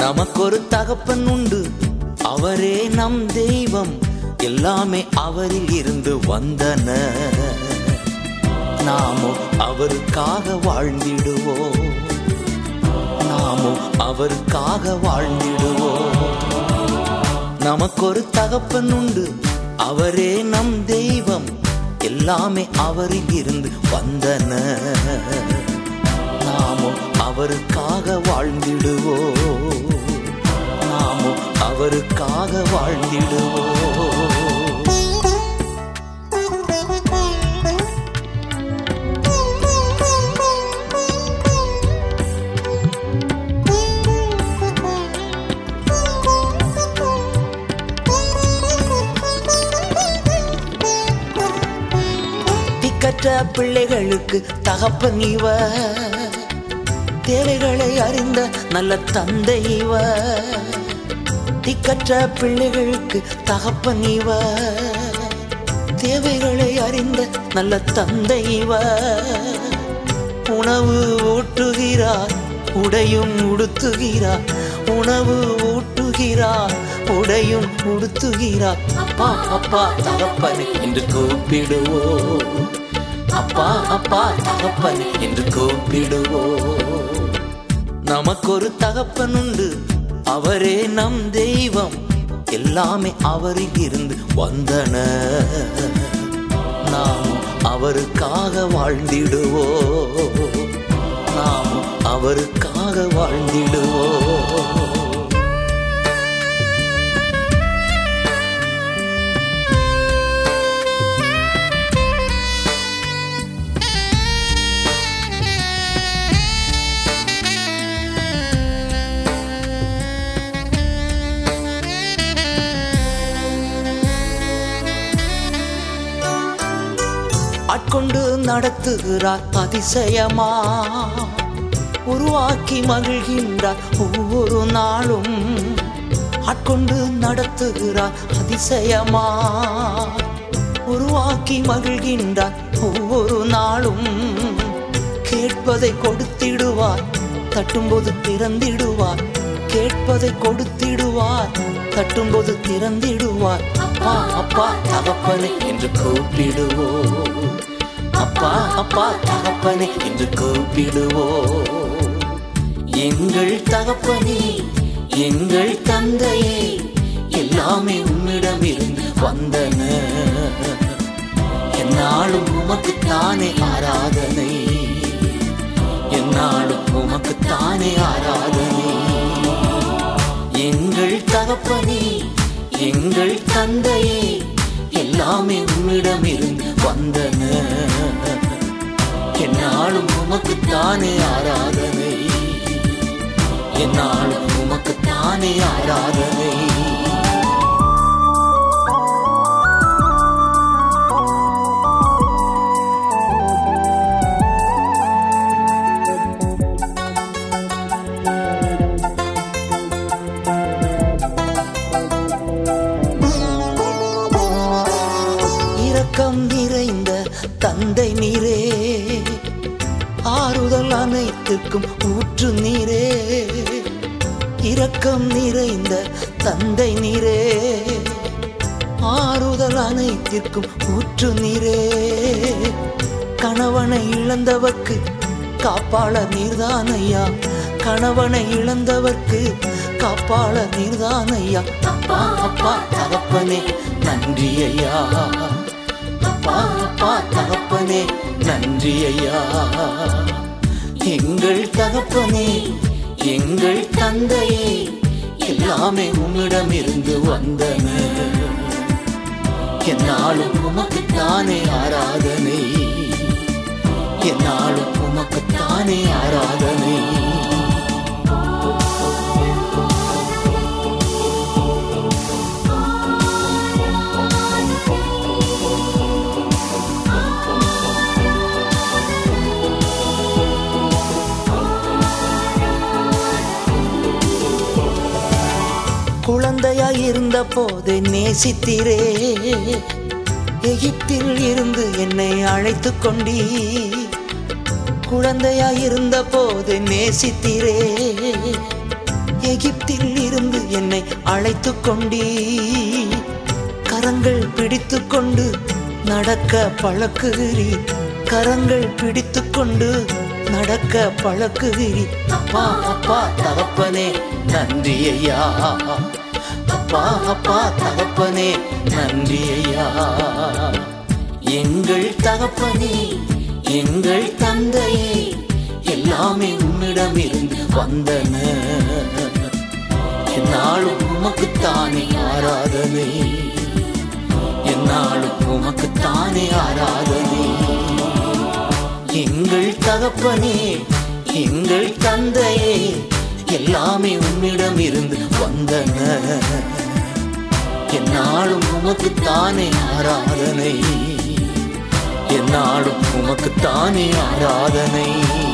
நமக்கொரு தகப்பன் உண்டு அவரே நம் தெய்வம் எல்லாமே அவரில் இருந்து வந்தன நாமோ அவருக்காக வாழ்ந்திடுவோம் நாமோ அவருக்காக வாழ்ந்திடுவோம் நமக்கொரு தகப்பன் உண்டு அவரே நம் தெய்வம் எல்லாமே அவரில் இருந்து வந்தன நாமோ அவருக்காக வாழ்ந்திடுவோம் நாமோ அவருக்காக வாழ்ந்திடுவோம் திக்கற்ற பிள்ளைகளுக்கு தகப்பன் இவ தேவைகளை அறிந்த நல்ல தந்தை இவ திக்கற்ற பிள்ளைகளுக்கு தகப்பன் இவ தேவைகளை அறிந்த நல்ல தந்தை இவ உணவு ஊட்டுகிறார் உடையும் உடுத்துகிறார் உணவு ஊட்டுகிறார் உடையும் உடுத்துகிறார் அப்பா அப்பா தகப்பனே என்று கூப்பிடுவோம் அப்பா அப்பா தகப்பனே என்று கூப்பிடுவோம் நமக்கொரு தகப்பன் உண்டு அவரே நம் தெய்வம் எல்லாமே அவரில் இருந்து வந்தன நாம் அவருக்காக வாழ்ந்திடுவோம் நாம் அவருக்காக வாழ்ந்திடுவோம் ஆட்கொண்டு நடத்துகிறார் அதிசயமா உருவாக்கி மகிழ்கின்றார் ஒவ்வொரு நாளும் ஆட்கொண்டு நடத்துகிறார் அதிசயமா உருவாக்கி மகிழ்கின்றார் ஒவ்வொரு நாளும் கேட்பதை கொடுத்திடுவார் தட்டும்போது திறந்திடுவார் கேட்பதை கொடுத்திடுவார் தட்டும்போது திறந்திடுவார் அப்பா அப்பா தகப்பனே என்று கூப்பிடுவோம் அப்பா அப்பா தகப்பனே என்று கூப்பிடுவோம் எங்கள் தகப்பனே எங்கள் தந்தையே எல்லாமே உம்மிடம் இருந்து வந்தன என்னாலும் உமக்குத்தானே ஆராதனை என்னாலும் உமக்குத்தானே ஆராதனை எங்கள் தகப்பனே எங்கள் தந்தையே எல்லாமே உம்மிடம் இருந்து வந்தன என்னாலும் உமக்குத்தானே ஆராதனை என்னாலும் உமக்குத்தானே ஆராதனை இரக்கம் நிறைந்த தந்தை நீரே ஆறுதல் அனைத்துக்கும் ஊற்று நீரே இரக்கம் நிறைந்த தந்தை நீரே ஆறுதல் அனைத்திற்கும் ஊற்று நீரே கணவனை இழந்தவர்க்கு காப்பாளர் நீர்தானையா கணவனை இழந்தவர்க்கு காப்பாளர் நீர்தானையா அப்பா அப்பா தகப்பனே நன்றி ஐயா அப்பா அப்பா தகப்பனே நன்றி ஐயா எங்கள் தகப்பனே எங்கள் தந்தையே எல்லாமே உம்மிடம் இருந்து வந்தன என்னாலும் உமக்குத்தானே ஆராதனை என்னாலும் உமக்குத்தானே ஆராதனை குழந்தையாய் இருந்த போது நேசித்தீரே எகிப்தில் இருந்து என்னை அழைத்து கொண்டீ குழந்தையாய் இருந்த போது நேசித்தீரே எகிப்தில் இருந்து என்னை அழைத்து கொண்டீ கரங்கள் பிடித்து கொண்டு நடக்க பழக்குகிறீர் கரங்கள் பிடித்து கொண்டு நடக்க பழக்குகிறீர் அப்பா அப்பா தகப்பனே நன்றி ஐயா அப்பா அப்பா தகப்பனே நன்றி ஐயா எங்கள் தகப்பனே எங்கள் தந்தையே எல்லாமே உன்னிடம் இருந்து வந்தன என்னாலும் உமக்குத்தானே ஆராதனை என்னாலும் உமக்குத்தானே ஆராதனை எங்கள் தகப்பனே எங்கள் தந்தையே எல்லாமே உன்னிடம் இருந்து வந்தன என்னாலும் உமக்குத்தானே ஆராதனை என்னாலும் உமக்குத்தானே ஆராதனை